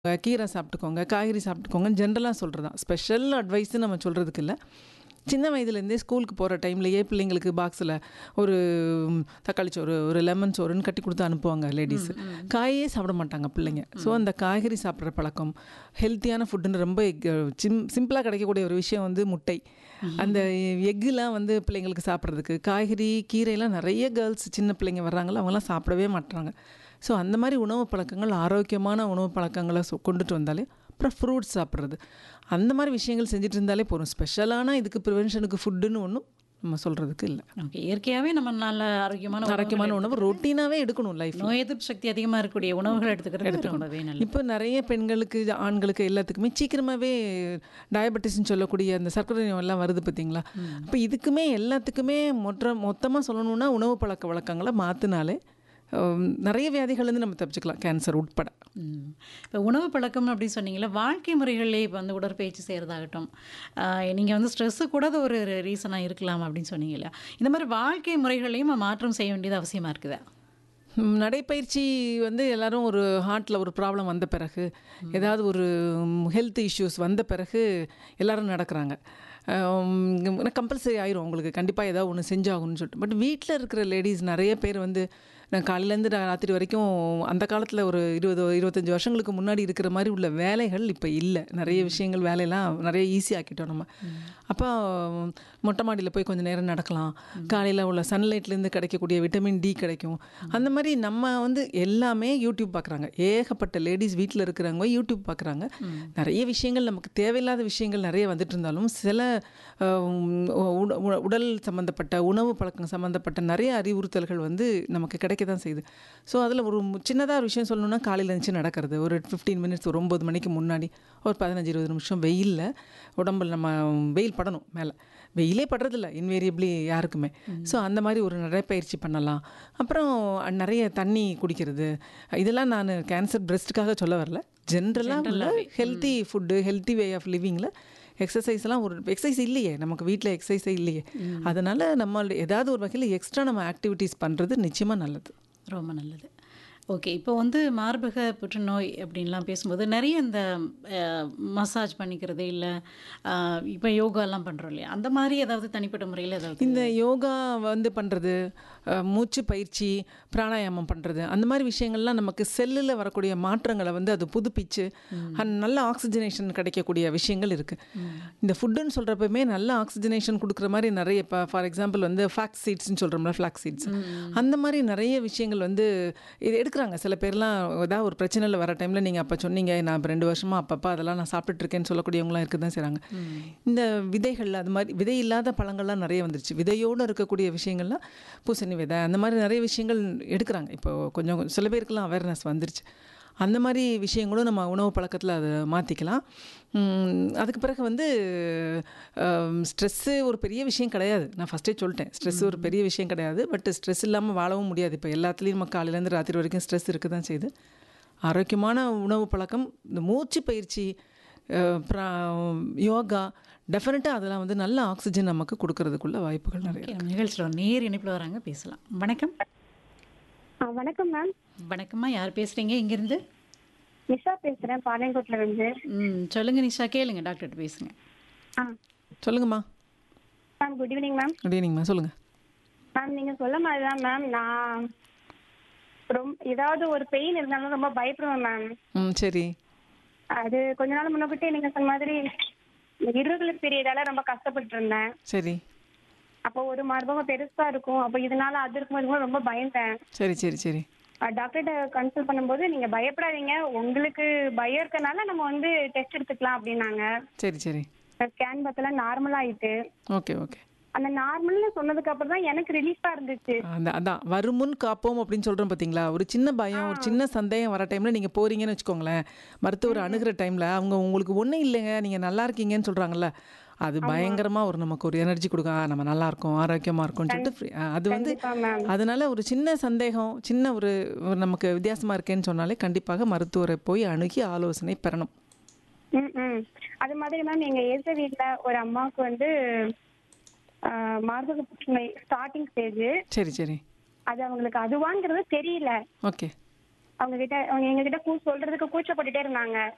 கீரை சாப்பிட்டுக்கோங்க, காய்கறி சாப்பிட்டுக்கோங்கன்னு ஜென்ரலா சொல்றது தான். ஸ்பெஷல் அட்வைஸ்ன்னு நம்ம சொல்றதுக்கு இல்ல. சின்ன வயதிலேருந்தே ஸ்கூலுக்கு போற டைம்லயே பிள்ளைங்களுக்கு பாக்ஸில ஒரு தக்காளி சோறு, ஒரு லெமன் சோறுன்னு கட்டி குடுத்து அனுப்புவாங்க லேடீஸ். காயே சாப்பிட மாட்டாங்க பிள்ளைங்க. ஸோ அந்த காய்கறி சாப்பிடுற பழக்கம், ஹெல்த்தியான ஃபுட்டுன்னு ரொம்ப எ சிம் சிம்பிளா கிடைக்கக்கூடிய ஒரு விஷயம் வந்து முட்டை. அந்த எக்குலாம் வந்து பிள்ளைங்களுக்கு சாப்பிடுறதுக்கு, காய்கறி, கீரைலாம் நெறைய கேர்ள்ஸ் சின்ன பிள்ளைங்க வர்றாங்கல்ல, அவங்கலாம் சாப்பிடவே மாட்றாங்க. ஸோ அந்த மாரி உணவு பழக்கங்கள், ஆரோக்கியமான உணவு பழக்கங்கள சொ கொண்டுட்டு வந்தாலே அப்புறம் ஃப்ரூட்ஸ் சாப்பிடுறது. அந்த மாரி விஷயங்கள் செஞ்சுட்டு இருந்தாலே போதும். ஸ்பெஷலான இதுக்கு ப்ரிவென்ஷனுக்கு ஃபுட்டுன்னு ஒண்ணும் நம்ம சொல்றதுக்கு இல்ல. ஓகே. இயற்கையாவே நம்ம நல்ல ஆரோக்கியமான ஆரோக்கியமான உணவுகள் உணவு ரொட்டீனாவே எடுக்கணும் லைஃப்ல. நோய் எதிர்ப்பு சக்தி அதிகமா இருக்கக்கூடிய உணவுகள் எடுத்துக்கிறது எடுத்துக்கணும். ரொம்பவே நல்லது. இப்போ நெறைய பெண்களுக்கு, ஆண்களுக்கு எல்லாத்துக்குமே சீக்கிரமாவே டயபெட்டிஸ்ன்னு சொல்லக்கூடிய அந்த சர்க்கரை நோயெல்லாம் வருது பார்த்தீங்களா? அப்ப இதுக்குமே எல்லாத்துக்குமே மொற்ற மொத்தமா சொல்லணும்னா உணவு பழக்க வழக்கங்கள மாத்துனாலே அம் நெறைய வியாதிகள்லேருந்து நம்ம தப்பிச்சுக்கலாம். கேன்சர் உட்பட. ம். இப்போ உணவு பழக்கம் அப்படின்னு சொன்னீங்கல்ல, வாழ்க்கை முறைகள்லேயே இப்போ வந்து உடற்பயிற்சி செய்கிறதாகட்டும், ஆ, நீங்க வந்து ஸ்ட்ரெஸ்ஸு கூட அது ஒரு ரீசனா இருக்கலாம் அப்படின்னு சொன்னீங்கல்ல. இந்த மாதிரி வாழ்க்கை முறைகளையும் மாற்றம் செய்ய வேண்டியது அவசியமா இருக்குதா? ம், நடைப்பயிற்சி வந்து எல்லாரும் ஒரு ஹார்ட்ல ஒரு ப்ராப்ளம் வந்த பிறகு, ஏதாவது ஒரு ஹெல்த் இஷ்யூஸ் வந்த பிறகு எல்லாரும் நடக்குறாங்க. அம் கம்பல்சரி ஆயிரும் உங்களுக்கு கண்டிப்பா ஏதாவது ஒண்ணு செஞ்சாகணும்னு சொல்லிட்டு. பட் வீட்ல இருக்கிற லேடீஸ் நெறைய பேர் வந்து நான் காலையிலேருந்து ராத்திரி வரைக்கும் அந்த காலத்துல ஒரு 20, 25 வருஷங்களுக்கு முன்னாடி இருக்கிற மாரி உள்ள வேலைகள் இப்ப இல்ல. நெறைய விஷயங்கள் வேலையெல்லாம் நெறைய ஈஸி ஆக்கிட்டோம் நம்ம. அப்ப மொட்டை மாடியில போய் கொஞ்ச நேரம் நடக்கலாம். காலையில உள்ள சன்லைட்லேருந்து கிடைக்கக்கூடிய விட்டமின் டி கிடைக்கும். அந்த மாரி நம்ம வந்து எல்லாமே யூடியூப் பார்க்குறாங்க. ஏகப்பட்ட லேடீஸ் வீட்ல இருக்கிறவங்க யூடியூப் பார்க்குறாங்க. நெறைய விஷயங்கள் நமக்கு தேவையில்லாத விஷயங்கள் நெறைய வந்துட்டு இருந்தாலும், சில அ உட உ உடல் சம்மந்தப்பட்ட, உணவு பழக்கம் சம்மந்தப்பட்ட நெறைய அறிவுறுத்தல்கள் வந்து நமக்கு கிடைக்க தான் செய்யுது. ஸோ அதில ஒரு சின்னதா ஒரு விஷயம் சொல்லணும்னா, காலையில எந்திரிச்சு நடக்கிறது. ஒரு 15 மினிட்ஸ் ஒரு 9 மணிக்கு முன்னாடி ஒரு 15, 20 நிமிஷம் வெயில்ல உடம்புல நம்ம வெயில் படணும் மேல. வெயிலே படுறதில்ல இன்வேரியபிளி யாருக்குமே. ஸோ அந்த மாரி ஒரு நடைப்பயிற்சி பண்ணலாம். அப்புறம் நெறைய தண்ணி குடிக்கிறது. இதெல்லாம் நானு கேன்சர் பிரெஸ்ட்டுக்காக சொல்ல வரல. ஜென்ரலா உள்ள ஜென்ரலாவே. Healthy food, healthy way of லிவிங்ல எக்ஸர்சைஸ்லாம் ஒரு எக்ஸர்சைஸ் இல்லையே! நமக்கு வீட்ல எக்ஸர்சைஸே இல்லையே! அதனால நம்ம ஏதாவது ஒரு வகையில எக்ஸ்ட்ரா நம்ம ஆக்டிவிட்டீஸ் பண்றது நிச்சயமா நல்லது. ரொம்ப நல்லது. ஓகே. இப்போ வந்து மார்பக புற்றுநோய் அப்படின்லாம் பேசும்போது நெறைய இந்த அ மசாஜ் பண்ணிக்கிறது, இல்ல அ இப்போ யோகாலாம் பண்றோம் இல்லையா? அந்த மாரி ஏதாவது தனிப்பட்ட முறையில ஏதாவது இந்த யோகா வந்து பண்றது, அ மூச்சு பயிற்சி, பிராணாயாமம் பண்றது, அந்த மாரி விஷயங்கள்லாம் நமக்கு செல்லுல வரக்கூடிய மாற்றங்கள வந்து அது புதுப்பிச்சு, அண்ட் நல்ல ஆக்ஸிஜனேஷன் கிடைக்கக்கூடிய விஷயங்கள் இருக்கு. இந்த ஃபுட்டுன்னு சொல்றப்பமே நல்ல ஆக்ஸிஜனேஷன் குடுக்குற மாரி நெறைய இப்ப ஃபார் எக்ஸாம்பிள் வந்து ஃபிளாக்ஸ் சீட்ஸ்ன்னு சொல்றோம்ல ஃபிளாக்ஸ் சீட்ஸ். அந்த மாரி நெறைய விஷயங்கள் வந்து இது எடுக்குறாங்க. சில பேர்லாம் ஏதாவது ஒரு பிரச்சனையில வர டைம்ல நீங்க அப்ப சொன்னீங்க, நான் இப்ப 2 வருஷமா அப்பப்ப அதெல்லாம் நான் சாப்பிட்டுட்டு இருக்கேன்னு சொல்லக்கூடியவங்கலாம் இருக்க தான் செய்றாங்க. இந்த விதைகள் அது மாரி விதை இல்லாத பழங்கள்லாம் நெறைய வந்துருச்சு. விதையோட இருக்கக்கூடிய விஷயங்கள்லாம் பூசணி விதை, அந்த மாரி நெறைய விஷயங்கள் எடுக்குறாங்க. இப்போ கொஞ்சம் சில பேருக்குலாம் அவேர்னஸ் வந்துருச்சு. அந்த மாரி விஷயங்களும் நம்ம உணவு பழக்கத்துல அத மாத்திக்கலாம். ம் அதுக்கு பிறகு வந்து அ ஸ்ட்ரெஸ்ஸு ஒரு பெரிய விஷயம் கிடையாது. நான் ஃபர்ஸ்ட்டே சொல்ட்டேன். ஸ்ட்ரெஸ் ஒரு பெரிய விஷயம் கிடையாது. பட் ஸ்ட்ரெஸ் இல்லாம வாழவும் முடியாது. இப்ப எல்லாத்துலயும் நம்ம காலையிலேருந்து ராத்திரி வரைக்கும் ஸ்ட்ரெஸ் இருக்க தான் செய்யுது. ஆரோக்கியமான உணவு பழக்கம், இந்த மூச்சு பயிற்சி, அ பிரா யோகா டெஃபினட்டா அதெல்லாம் வந்து நல்ல ஆக்ஸிஜன் நமக்கு குடுக்கறதுக்குள்ள வாய்ப்புகள் நெறைய ஓகே. இருக்கு. நம்ம நிகழ்ச்சியில ஒரு நேர் இணைப்புல வராங்க பேசலாம். வணக்கம். ஆ வணக்கம் மேம். வணக்கம்மா. யார் பேசுறீங்க? எங்கிருந்து? நிஷா பேசுறேன் பாளையங்கோட்ல இருந்து. ம். சொல்லுங்க நிஷா. கேளுங்க டாக்டர்ட்ட பேசுங்க. ஆ சொல்லுங்கம்மா. Ma'am good evening ma'am. Good ஈவினிங்மா. சொல்லுங்க. மேம் நீங்க சொல்ல மாதிரி தான் மேம் நான் ரொம் ஏதாவது ஒரு பெயின் இருந்தாலும் ரொம்ப பயப்படுவேன் மேம். ம் சரி. அது கொஞ்ச நாள் முன்னக்கூட்டி நீங்க சொன்ன மாதிரி இருகுலர் பீரியடால ரொம்ப கஷ்டப்பட்டு இருந்தேன். சரி. அப்போ ஒரு மார்பகம் பெருசா இருக்கும். அப்போ இதனால அது இருக்கும்போது ரொம்ப பயந்தேன். சரி, சரி, சரி. டாக்டர்கிட்ட கன்சல்ட் பண்ணும்போது நீங்க பயப்படாதீங்க. உங்களுக்கு பயம் இருக்கனால நம்ம வந்து டெஸ்ட் எடுத்துக்கலாம் அப்படின்னாங்க. சரி, சரி. ஸ்கேன் பார்த்தலாம் நார்மல் ஆயிட்டு. Okay, okay. அந்த நார்மல்னு சொன்னதுக்கு அப்புறம் தான் எனக்கு ரிலீஃபா இருந்துச்சு. அந்த அதான் வருமுன் காப்போம் அப்படின்னு சொல்றோம் பார்த்தீங்களா? ஒரு சின்ன பயம், ஒரு சின்ன சந்தேகம் வர டைம்ல நீங்க போறீங்கன்னு வச்சுக்கோங்களேன். மருத்துவர் அணுகுற டைம்ல அவங்க உங்களுக்கு ஒண்ணும் இல்லைங்க, நீங்க நல்லா இருக்கீங்கன்னு சொல்றாங்கல்ல. அது பயங்கரமா ஒரு நமக்கு ஒரு எனர்ஜி குடுக்கும். ஆ நம்ம நல்லா இருக்கோம், ஆரோக்கியமா இருக்கோம்னு சொல்லிட்டு ஃப்ரீ அது வந்து கண்டிப்பா மேம். அதனால ஒரு சின்ன சந்தேகம், சின்ன ஒரு ஒரு நமக்கு வித்தியாசமா இருக்கேன்னு சொன்னாலே கண்டிப்பாக மருத்துவரை போய் அணுகி ஆலோசனை பெறணும். ம், ம். அது மாதிரி மேம் எங்க எதிர்த்த வீட்ல ஒரு அம்மாவுக்கு வந்து ஆ, மார்பக புற்றுநோய் ஸ்டார்டிங் ஸ்டேஜ். சரி, சரி. அது அவங்களுக்கு அதுவாங்கிறது தெரியல. ஓகே. அவங்க கிட்ட அவங்க எங்க கிட்ட கூ சொல்றதுக்கு கூச்சப்பட்டுட்டே இருந்தாங்க.